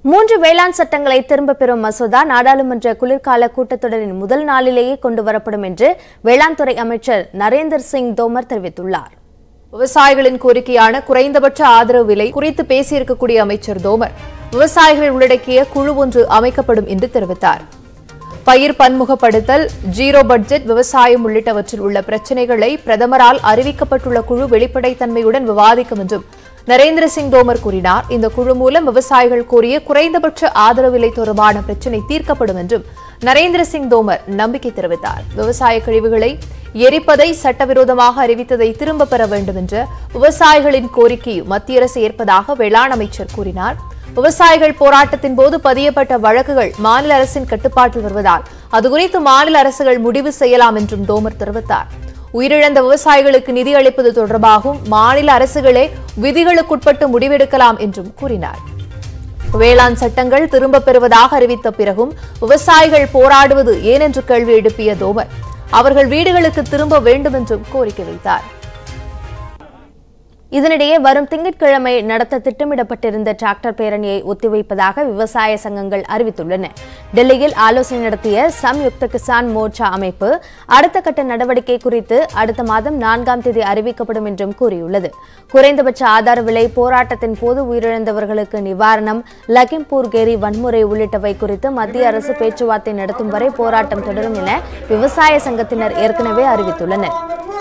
மூன்று வேளாண் சட்டங்களை திரும்பப் பெறும் மசோதா நாடாளுமன்ற குளிர்கால கூட்டத்தொடரின் முதல் நாளிலேயே கொண்டு வரப்படும் என்று வேளாண் துறை அமைச்சர் நரேந்தர் சிங் தோமர் தெரிவித்துள்ளார் விவசாயிகளின் கோரிக்கையான குறைந்தபட்ச ஆதரவு விலை குறித்து பேசியிருக்கக்கூடிய அமைச்சர் தோமர் விவசாயிகள் உள்ளடக்கிய குழு ஒன்று அமைக்கப்படும் என்று தெரிவித்தார் பயிர் பன்முகப்படுத்தல் ஜீரோ பட்ஜெட் விவசாயம் உள்ளிட்டவற்றில் உள்ள பிரச்சினைகளை பிரதமரால் அறிவிக்கப்பட்டுள்ள குழு வெளிப்படைத்தன்மையுடன் விவாதிக்கும் என்றும் நரேந்திர சிங் தோமர் கூறினார் இந்த குழு மூலம் விவசாயிகள் கோரிய குறைந்தபட்ச ஆதரவு விலை தொடர்பான பிரச்சினை தீர்க்கப்படும் என்றும் நரேந்திர சிங் தோமர் நம்பிக்கை தெரிவித்தார் விவசாய கழிவுகளை எரிப்பதை சட்டவிரோதமாக அறிவித்ததை திரும்பப் பெற வேண்டும் என்ற விவசாயிகளின் கோரிக்கையும் மத்திய அரசு ஏற்பதாக வேளாண் அமைச்சர் கூறினார் விவசாயிகள் போராட்டத்தின் போது பதியப்பட்ட வழக்குகள் மாநில அரசின் கட்டுப்பாட்டில் வருவதால் அது குறித்து மாநில அரசுகள் முடிவு செய்யலாம் என்றும் தோமர் தெரிவித்தார் உயிரிழந்த விவசாயிகளுக்கு நிதி அளிப்பது தொடர்பாகவும் மாநில அரசுகளே விதிகளுக்குட்பட்டு முடிவெடுக்கலாம் என்றும் கூறினார் வேளாண் சட்டங்கள் திரும்பப் பெறுவதாக அறிவித்த பிறகும் விவசாயிகள் போராடுவது ஏன் என்று கேள்வி எழுப்பிய தோமர் அவர்கள் வீடுகளுக்கு திரும்ப வேண்டும் என்றும் கோரிக்கை வைத்தார் இதனிடையே வரும் திங்கட்கிழமை நடத்த திட்டமிடப்பட்டிருந்த டிராக்டர் பேரணியை ஒத்திவைப்பதாக விவசாய சங்கங்கள் அறிவித்துள்ளன டெல்லியில் ஆலோசனை நடத்திய சம்யுக்த கிசான் மோர்ச்சா அமைப்பு அடுத்த கட்ட நடவடிக்கை குறித்து அடுத்த மாதம் நான்காம் தேதி அறிவிக்கப்படும் என்றும் கூறியுள்ளது குறைந்தபட்ச ஆதார விலை போராட்டத்தின் போது உயிரிழந்தவர்களுக்கு நிவாரணம் லக்கிம்பூர் கேரி வன்முறை உள்ளிட்டவை குறித்து மத்திய அரசு பேச்சுவார்த்தை நடத்தும் வரை போராட்டம் தொடரும் என விவசாய சங்கத்தினர் ஏற்கனவே அறிவித்துள்ளனர்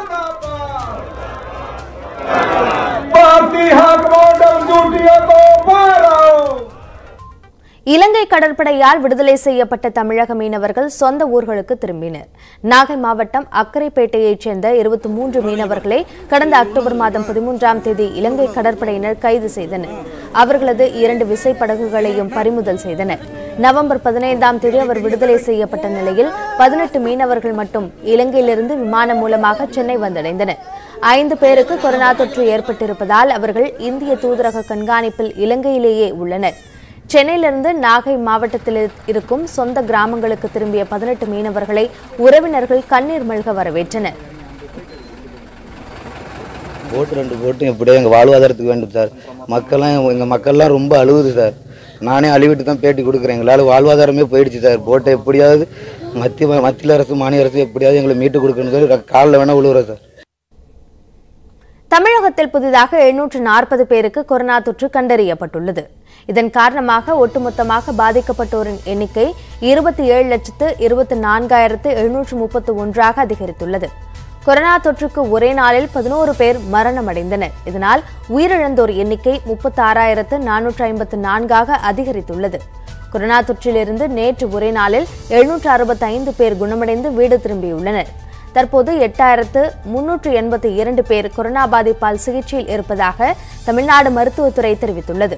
भारतीय हक मॉडल ड्यूटियों को बढ़ाओ இலங்கை கடற்படையால் விடுதலை செய்யப்பட்ட தமிழக மீனவர்கள் சொந்த ஊர்களுக்கு திரும்பினர் நாகை மாவட்டம் அக்கரைப்பேட்டையைச் சேர்ந்த இருபத்தி மூன்று மீனவர்களை கடந்த அக்டோபர் மாதம் பதிமூன்றாம் தேதி இலங்கை கடற்படையினர் கைது செய்தனர் அவர்களது இரண்டு விசைப்படகுகளையும் பறிமுதல் செய்தனர் நவம்பர் பதினைந்தாம் தேதி அவர் விடுதலை செய்யப்பட்ட நிலையில் பதினெட்டு மீனவர்கள் மட்டும் இலங்கையிலிருந்து விமானம் மூலமாக சென்னை வந்தடைந்தனர் ஐந்து பேருக்கு கொரோனா தொற்று ஏற்பட்டிருப்பதால் அவர்கள் இந்திய தூதரக கண்காணிப்பில் இலங்கையிலேயே உள்ளனர் சென்னையிலிருந்து நாகை மாவட்டத்தில் இருக்கும் சொந்த கிராமங்களுக்கு திரும்பிய பதினெட்டு மீனவர்களை உறவினர்கள் கண்ணீர் மல்க வரவேற்றனர் போட்டு ரெண்டு போட்டும் எப்படியோ எங்கள் வாழ்வாதாரத்துக்கு வேண்டும் சார் மக்கள்லாம் எங்கள் மக்கள்லாம் ரொம்ப அழுகுது சார் நானே அழிவிட்டு தான் பேட்டி கொடுக்குறேன் எங்களால் வாழ்வாதாரமே போயிடுச்சு சார் போட்டை எப்படியாவது மத்திய மத்திய அரசு மாநில அரசு எப்படியாவது எங்களை மீட்டு கொடுக்கணும்னு சொல்லி காலில் வேணால் விழுவுறோம் சார் தமிழகத்தில் புதிதாக எழுநூற்று நாற்பது பேருக்கு கொரோனா தொற்று கண்டறியப்பட்டுள்ளது இதன் காரணமாக ஒட்டுமொத்தமாக பாதிக்கப்பட்டோரின் எண்ணிக்கை இருபத்தி ஏழு லட்சத்து இருபத்தி நான்காயிரத்து எழுநூற்று முப்பத்து ஒன்றாக அதிகரித்துள்ளது கொரோனா தொற்றுக்கு ஒரே நாளில் பதினோரு பேர் மரணமடைந்தனர் இதனால் உயிரிழந்தோர் எண்ணிக்கை முப்பத்தாறாயிரத்து நானூற்று ஐம்பத்து நான்காக அதிகரித்துள்ளது கொரோனா தொற்றிலிருந்து நேற்று ஒரே நாளில் எழுநூற்று அறுபத்தி ஐந்து பேர் குணமடைந்து வீடு திரும்பியுள்ளனர் தற்போது எட்டாயிரத்து முன்னூற்று எண்பத்தி இரண்டு பேர் கொரோனா பாதிப்பால் சிகிச்சையில் இருப்பதாக தமிழ்நாடு மருத்துவத்துறை தெரிவித்துள்ளது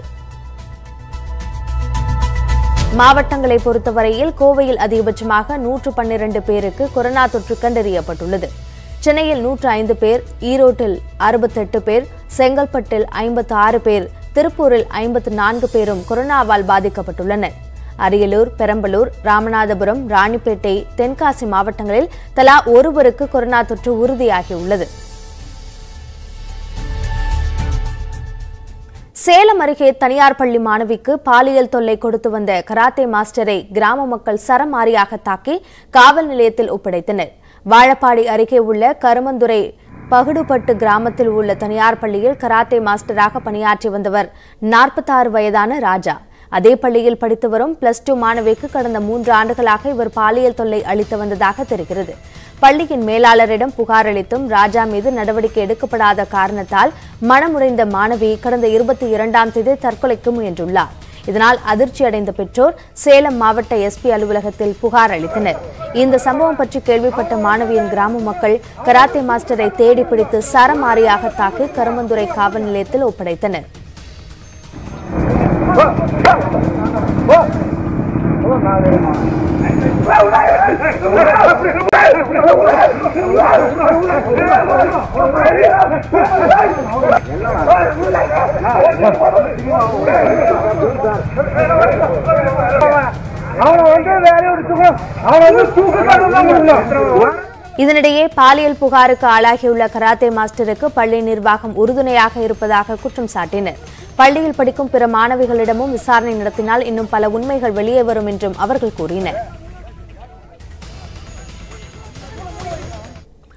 மாவட்டங்களை பொறுத்தவரையில் கோவையில் அதிகபட்சமாக நூற்று பன்னிரண்டு பேருக்கு கொரோனா தொற்று கண்டறியப்பட்டுள்ளது சென்னையில் நூற்று ஐந்து பேர் ஈரோட்டில் அறுபத்தெட்டு பேர் செங்கல்பட்டில் ஐம்பத்து ஆறு பேர் திருப்பூரில் ஐம்பத்து நான்கு பேரும் கொரோனாவால் பாதிக்கப்பட்டுள்ளனர் அரியலூர் பெரம்பலூர் ராமநாதபுரம் ராணிப்பேட்டை தென்காசி மாவட்டங்களில் தலா ஒருவருக்கு கொரோனா தொற்று உறுதியாகியுள்ளது சேலம் அருகே தனியார் பள்ளி மாணவிக்கு பாலியல் தொல்லை கொடுத்து வந்த கராத்தே மாஸ்டரை கிராம மக்கள் சரமாரியாக தாக்கி காவல் நிலையத்தில் ஒப்படைத்தனர் வாழப்பாடி அருகே உள்ள கருமந்துறை பகுடுபட்டு கிராமத்தில் உள்ள தனியார் பள்ளியில் கராத்தே மாஸ்டராக பணியாற்றி வந்தவர் நாற்பத்தாறு வயதான ராஜா அதே பள்ளியில் படித்து வரும் பிளஸ் டூ மாணவிக்கு கடந்த மூன்று ஆண்டுகளாக இவர் பாலியல் தொல்லை அளித்து வந்ததாக தெரிகிறது பள்ளியின் மேலாளரிடம் புகார் அளித்தும் ராஜா மீது நடவடிக்கை எடுக்கப்படாத காரணத்தால் மனமுடைந்த மாணவி கடந்த இருபத்தி இரண்டாம் தேதி தற்கொலைக்கு முயன்றுள்ளார் இதனால் அதிர்ச்சியடைந்த பெற்றோர் சேலம் மாவட்ட எஸ்பி அலுவலகத்தில் புகார் அளித்தனர் இந்த சம்பவம் பற்றி கேள்விப்பட்ட மாணவியின் கிராம மக்கள் கராத்தே மாஸ்டரை தேடி பிடித்து சரமாரியாக தாக்கி கருமந்துறை காவல் நிலையத்தில் ஒப்படைத்தனர் அவனை வந்து வேலையை எடுத்துக்கோ அவனை வந்து தூக்க இதனிடையே பாலியல் புகாருக்கு ஆளாகியுள்ள கராத்தே மாஸ்டருக்கு பள்ளி நிர்வாகம் உறுதுணையாக இருப்பதாக குற்றம் சாட்டினர் பள்ளியில் படிக்கும் பிற மாணவிகளிடமும் விசாரணை நடத்தினால் இன்னும் பல உண்மைகள் வெளியே வரும் என்றும் அவர்கள் கூறினர்